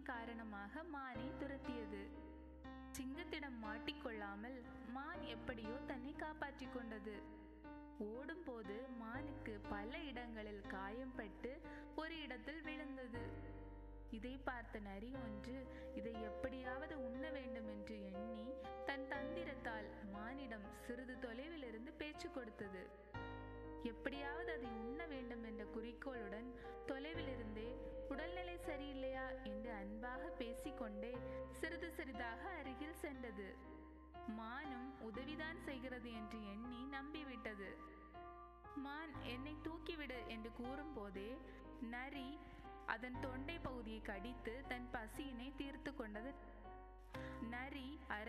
பசியின் காரணமாக மானை துரத்தியது சிங்கத்திடம் மாட்டிக்கொள்ளாமல் மான் எப்படியோ தன்னை காப்பாற்றிக் கொண்டது ஓடும்போது மானுக்கு பல இடங்களில் காயம்பட்டு ஒரு இடத்தில் விழுந்தது இதை பார்த்த நரி ஒன்று இதை எப்படியாவது உண்ண வேண்டும் என்று எண்ணி தன் தந்திரத்தால் மானிடம் சிறிது தொலைவில் இருந்து பேச்சு கொடுத்தது எப்படியாவது அதை உண்ண வேண்டும் என்ற குறிக்கோளுடன் தொலைவில் இருந்தே உடல்நிலை சரியில்லையா என்று அன்பாக பேசிக்கொண்டே சிறிது சிறிதாக அருகில் சென்றது மானும் உதவிதான் செய்கிறது என்று எண்ணி நம்பிவிட்டது மான் என்னை தூக்கிவிடு என்று கூறும்போதே நரி அதன் தொண்டை பகுதியை கடித்து தன் பசியினை தீர்த்து கொண்டது நரி